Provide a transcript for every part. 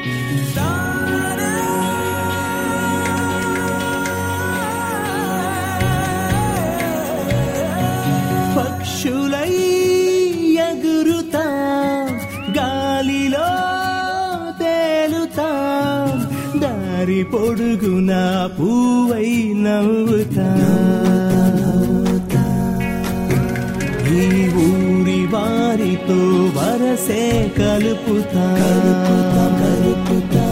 పక్షులై ఎగురుతాం గాలిలో తేలుతాం దారి పొడుగున పూవై నవ్వుతాం ఈ ఊరి వారితో వరసే కలుపుతా కలుపుతా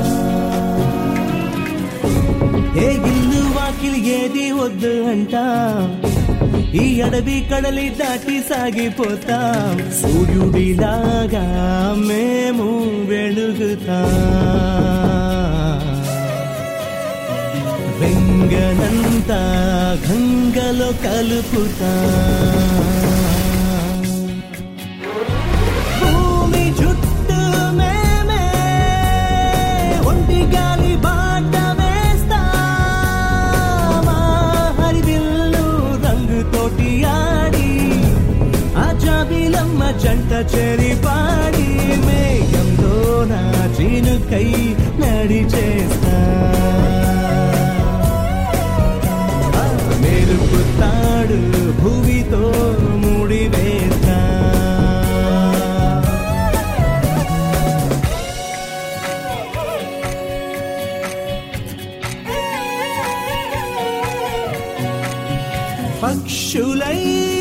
ఏ ఇల్లు వాకిలి ఏది వద్దు అంట ఈ అడవి కడలి దాటి సాగిపోతాం సూర్యుడిలాగా మేము వెలుగుతాం వెంగనంతా గంగలో కలుపుతా భూమి చుట్టూ మేమే ఒంటి గాలి బాట వేస్తామా హరివిల్లు రంగుతోటి ఆడి ఆ జాబిలమ్మ జంట చెరి పాడి మేఘంలో నా చినుకై నడిచేస్తా ఆ మెరుపుతాడు భూమితో ముడివేస్తా పక్షులై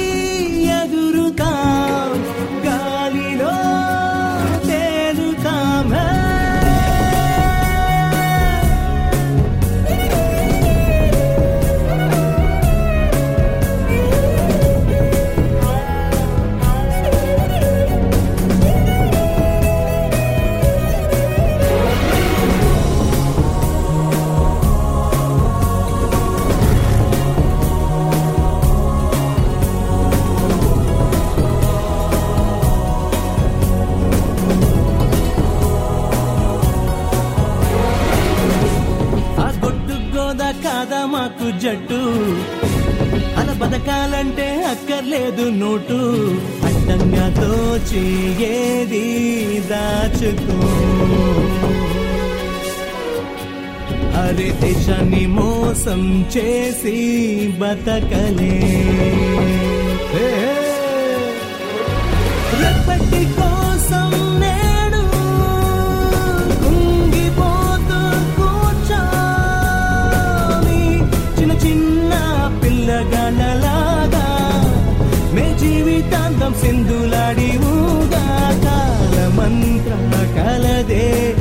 ఎగురుతాం గాలిలో తేలుతాం హే. ఆ గొడ్డు గోద కాదా మాకు జట్టు అలా బతకాలంటే అక్కర్లేదు నోటు అడ్డంగా దోచి ఏది దాచుకో అరే దేశాన్ని మోసం చేసి బతకలే ఏ, రెప్పటి కోసం నేడు కుంగిపోతూ కూర్చోని చిన్న చిన్న పిల్లగాళ్ళలాగా మే జీవితాంతం సింధులాడి ఊగా కాలమంత్ర కలదే